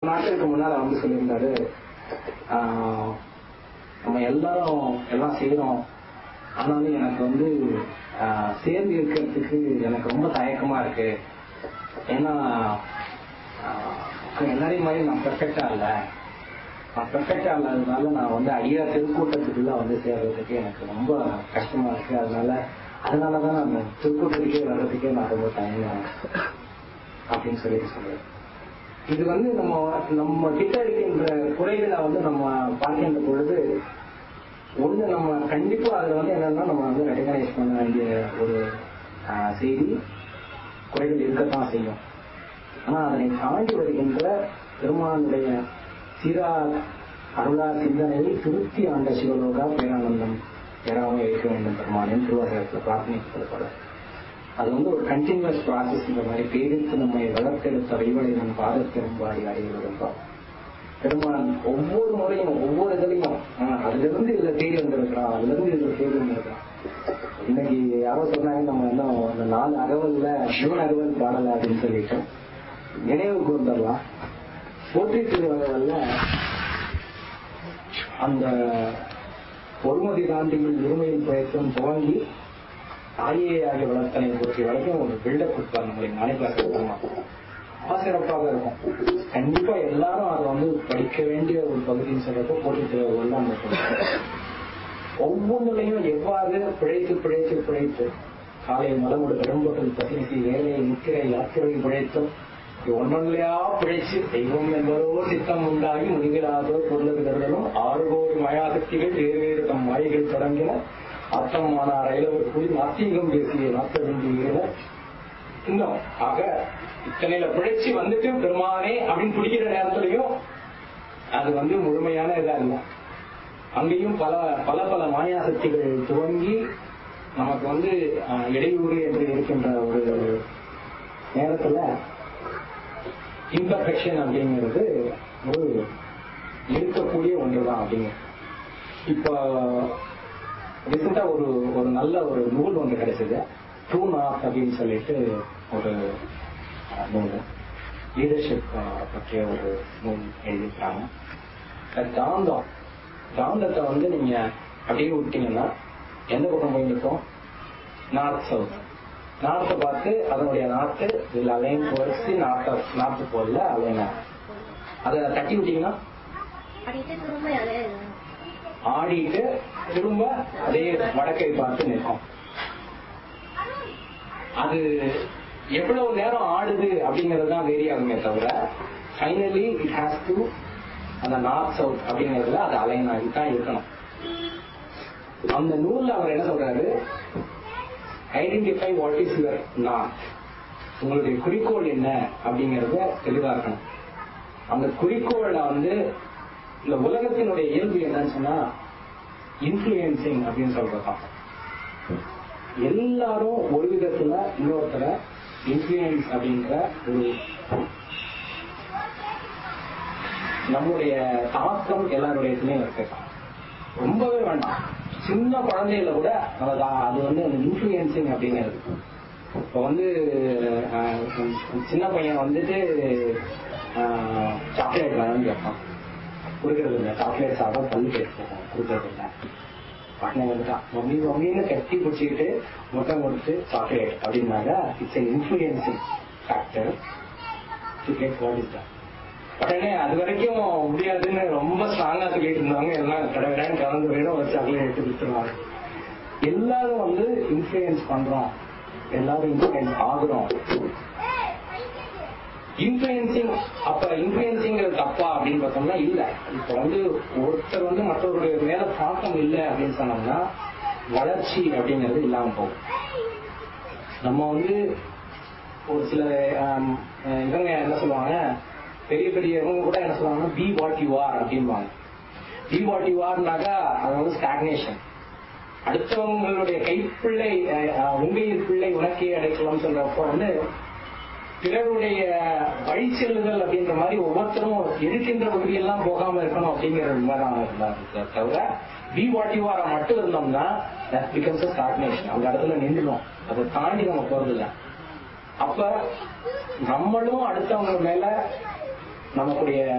நாட்களுக்கு முன்னால வந்து சொல்லியிருந்தாரு ஆஹ், நம்ம எல்லாரும் எல்லாம் செய்யறோம் ஆனாலும் எனக்கு வந்து ஆஹ், சேர்ந்து இருக்கிறதுக்கு எனக்கு ரொம்ப தயக்கமா இருக்கு ஏன்னா ஆஹ், எல்லாரையும் மாதிரி நான் பெர்ஃபெக்டா இல்ல நான் பெர்ஃபெக்டா இல்லாததுனால நான் வந்து ஐயா திருக்கூட்டத்துக்குள்ள வந்து சேர்றதுக்கு எனக்கு ரொம்ப கஷ்டமா இருக்கு அதனால அதனாலதான் நான் திருக்கூட்டத்துக்கே வர்றதுக்கே நான் ரொம்ப தயங்குறேன் அப்படின்னு சொல்லி சொல்றேன் இது வந்து நம்ம நம்ம கிட்ட இருக்கின்ற குறைகளை வந்து நம்ம பார்க்கின்ற பொழுது ஒண்ணு நம்ம கண்டிப்பா அதுல வந்து என்னன்னா நம்ம வந்து ரெகனைஸ் பண்ண வேண்டிய ஒரு ஆஹ், செய்தி குறைகள் இருக்கத்தான் செய்யும் ஆனா அதனை தாண்டி வருகின்ற பெருமானுடைய சீரா அருளா சிந்தனையை திருப்தி ஆண்ட சிவலோகா பேரானந்தம் பெறாமல் இருக்க வேண்டும் பெருமானின் திருவாசகத்தில் பிரார்த்தனைக்கப்படுப்பட அது வந்து ஒரு கண்டினியூஸ் ப்ராசஸ் இந்த மாதிரி பேருக்கு நம்மை வளர்த்தெடுத்த அறிவடை நம் பாதப்பெரும்பாடி அடைவதுதான் பெருமான் ஒவ்வொரு முறையும் ஒவ்வொரு இதுலையும் ஆஹ், அதுல இருந்து இதுல தேடி வந்திருக்கிறான் அதுல இருந்து இதுல தேடி வந்திருக்கிறான் இன்னைக்கு யாரோ சொன்னாங்க நம்ம இன்னும் அந்த நாலு அகவல்ல சிவன் அகவல் பாடல அப்படின்னு சொல்லிட்டு நினைவுக்கு வந்துடலாம் போற்றி திருவகவல்ல அந்த பொறுமதி தாண்டிகள் இருமையில் பிரயத்தம் துவங்கி தாயே ஆகிய வளர்த்தனை பற்றி வரைக்கும் ஒரு பில்டப் கொடுப்பாங்க நம்மளுடைய மாணிக்காசமா சிறப்பாக இருக்கும் கண்டிப்பா எல்லாரும் அதை வந்து படிக்க வேண்டிய ஒரு பகுதின்னு சொல்றப்போ போட்டி தேர்வுகள் அந்த ஒவ்வொன்றுலையும் எவ்வாறு பிழைத்து பிழைத்து பிழைத்து காலை மலமோடு கடம்பொட்டல் பத்திரிகை வேலையை நிற்கிற யாத்திரை பிழைத்தும் ஒன்னொன்னையா பிழைச்சு தெய்வம் என்பதோ சித்தம் உண்டாகி முனிகளாதோ பொருளது கருதலும் ஆறு கோடி மயாசக்திகள் வேறு வேறு தம் மாயைகள் தொடங்கின அர்த்தமானார் அயலவர் கூடி நாத்திகம் பேசிய நாத்த வேண்டிய இன்னும் ஆக இத்தனையில பிழைச்சு வந்துட்டு பெருமானே அப்படின்னு பிடிக்கிற நேரத்திலையும் அது வந்து முழுமையான இதா இல்லை அங்கேயும் பல பல பல மாயாசக்திகள் துவங்கி நமக்கு வந்து அஹ், இடையூறு என்று இருக்கின்ற ஒரு நேரத்துல இம்பர்ஃபெக்ஷன் அப்படிங்கிறது ஒரு இருக்கக்கூடிய ஒன்றுதான் அப்படிங்க இப்போ ரீசெண்டா ஒரு ஒரு நல்ல ஒரு நூல் ஒன்று கிடைச்சது ட்ரூ நாட் அப்படின்னு சொல்லிட்டு ஒரு அஹ், நூல் லீடர்ஷிப் பற்றிய ஒரு நூல் எழுதியிருக்காங்க அது காந்தம் காந்தத்தை வந்து நீங்க அப்படியே விட்டீங்கன்னா எந்த பக்கம் போய் நிற்கும் நார்த் சவுத் நார்த்தை பார்த்து அதனுடைய நார்த்து இதில் அலைன் டுவர்ட்ஸ் நார்த் நார்த்து போடல அலைன் அதை தட்டி விட்டீங்கன்னா படிட்டு திரும்ப அதே ஆடிட்டு திரும்ப அதே வடக்கை பார்த்து நிற்கும் அது எவ்வளவு நேரம் ஆடுது அப்படிங்கிறது தான் வேரி ஆகுமே தவிர ஃபைனலி இட் ஹாஸ் டு அந்த நார்த் சவுத் அப்படிங்கிறதுல அது அலைன் ஆகி தான் இருக்கணும் அந்த நூல்ல அவர் என்ன சொல்றாரு identify what is your north உங்களுடைய குறிக்கோள் என்ன அப்படிங்கறத தெளிவா இருக்கணும் அந்த குறிக்கோளை வந்து இந்த உலகத்தினுடைய இயல்பு என்னன்னு சொன்னா இன்ஃபுளுயன்சிங் அப்படின்னு சொல்றதுதான் எல்லாரும் ஒரு விதத்துல இன்னொருத்தர இன்ஃபுளுயன்ஸ் அப்படின்ற ஒரு நம்முடைய தாக்கம் எல்லாருடைய இதுலயும் இருக்கு ரொம்பவே வேண்டாம் சின்ன குழந்தையில கூட அது அது வந்து அந்த இன்ஃபுளுயன்சிங் அப்படிங்கிறது இப்போ வந்து அஹ், சின்ன பையன் வந்துட்டு சாக்லேட் வேணும்னு கேட்பான் கொடுக்கறது இல்லை சாக்லேட் சாப்பிட பல்லு கேட்போம் கொடுக்கறது இல்லை பையன் வந்துட்டான் மம்மி மம்மின்னு கட்டி பிடிச்சிக்கிட்டு முட்டம் கொடுத்து சாக்லேட் அப்படின்னாங்க it's an influencing factor to get what is that உடனே அது வரைக்கும் முடியாதுன்னு ரொம்ப ஸ்ட்ராங்கா சொல்லிட்டு இருந்தாங்க எல்லாம் கடவுடன் கலந்து போயிடும் ஒரு சாக்லேட் எடுத்து கொடுத்துருவாங்க எல்லாரும் வந்து இன்ஃபுளுயன்ஸ் பண்றோம் எல்லாரும் இன்ஃபுளுயன்ஸ் ஆகுறோம் இன்ஃபுளுயன்சிங் அப்ப இன்ஃபுளுயன்சிங்கிறது தப்பா அப்படின்னு பார்த்தோம்னா இல்ல இப்ப வந்து ஒருத்தர் வந்து மற்றவருடைய மேல தாக்கம் இல்லை அப்படின்னு சொன்னோம்னா வளர்ச்சி அப்படிங்கிறது இல்லாம போகும் நம்ம வந்து ஒரு சில ஆம், அஹ் இவங்க என்ன சொல்லுவாங்க பெரிய பெரிய இவங்க கூட என்ன சொல்லுவாங்கன்னா பி வாட் யூ ஆர் அப்படிம்பாங்க பி வாட் யூ ஆர்னாக்கா அது வந்து ஸ்டாக்னேஷன் அடுத்தவங்களுடைய கைப்பிள்ளை அஹ், அஹ், உங்கையின் பிள்ளை உனக்கே அடைக்கலாம் சொல்றப்போ வந்து பிறருடைய வழி செல்லுதல் அப்படின்ற மாதிரி ஒவ்வொருத்தரும் இருக்கின்ற பகுதியெல்லாம் போகாம இருக்கணும் அப்படிங்கிற மாதிரி இருந்தாங்க தவிர பி வாட் யூ ஆர் மட்டும் இருந்தோம்னா தட் பிகம்ஸ் ஸ்டாக்னேஷன் அந்த இடத்துல நின்றுடும் அதை தாண்டி நம்ம போறதில்ல அப்ப நம்மளும் அடுத்தவங்க மேல நமக்குடைய